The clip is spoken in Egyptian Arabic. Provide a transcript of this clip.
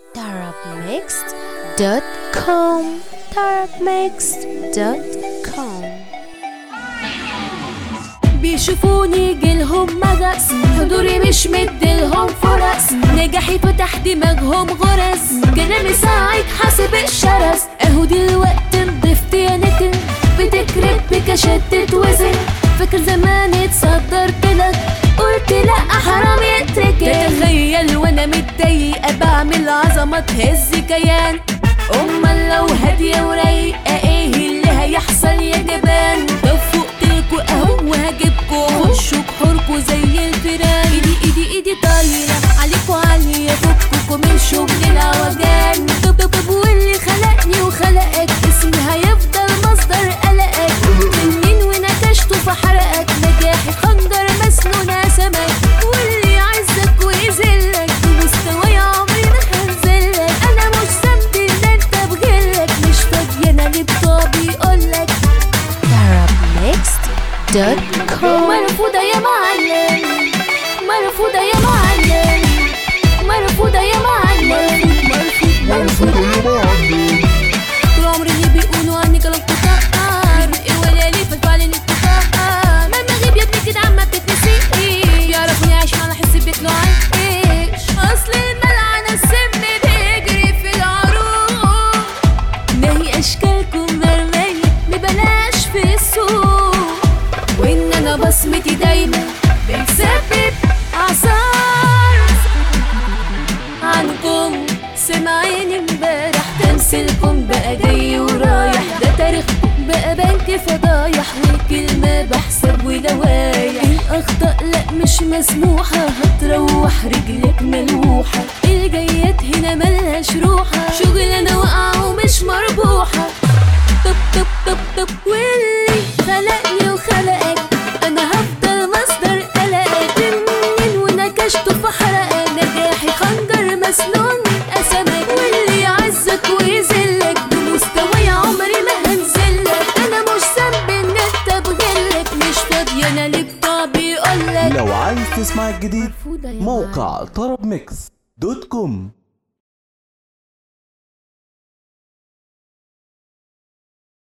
tarabmixed.com tarabmixed.com بيشوفوني جيلهم مغص حضوري مش مديلهم فرص نجاحي فتح دماغهم غرز كلامي ساعد حاسب الشرس اهو دلوقتي نضفت يا نتن بتكرب بكاشات تتوزن فاكر زمان اتصدرت لك قلت لا حرام يتركن تخيل وانا متضايقه بعمل عظمه تهز كيان امال لو هاديه ورايقه ايه اللي هيحصل يا جبان لو فوقتلكوا اهو وهجيبكوا خشوا بحوركوا زي الفيران ايدي ايدي ايدي طايره عليكوا عاليه فككوا من شغل العوجان طب طب طب واللي خلقني وخلقك اسمي هيفضل مصدر قلقك منين ونكشته فحرقك نجاحي خنجر مسنونة سمك واللي يعزك ويذلك بمستواي عمري ما هنزلك انا مش ذنبي ان انت بغلك مش فاضية انا اللي بطابي يقولك tarabmixed.com مرفوضة يا معلم مرفوضة يا معلم مرفوضة يا معلم مرفوض طول عمري اللي بيقولوا عني كلام كتار ايه ولا ليه فالفعل انك كتار ما نغيب يا ابني كده عما بتتنسيش بيعرفوني عايش انا احس بيك لو عايش اصل الملعنة السم بيجري في العروق ناهي اشكالكم مرمية ببلاش في السوق وان انا بصمتي دايما بتسبب اعصار عنكم سمعيني امبارح تمثيلكم بقى جاي ورايح ده تاريخكم بقى بنك فضايح والكلمة بحسب ولوايح الأخطاء لا مش مسموحة هتروح رجلك ملوحة الجيات هنا ملهاش روحة شغل أنا واقعة ومش مربوحة طب طب طب طب واللي خلقني وخلقك أنا هفضل مصدر قلقك منين ونكشته في حرقك نجاحي خنجر مسنون قسمك واللي يعزك ويذلك بمستواي عمري ما هنزلك أنا مش ذنبي إن أنت بغلك مش فاضية أنا اللي بطبعي يقولك لو عايز تسمع الجديد مرفوضة يا موقع طرب ميكس دوت كوم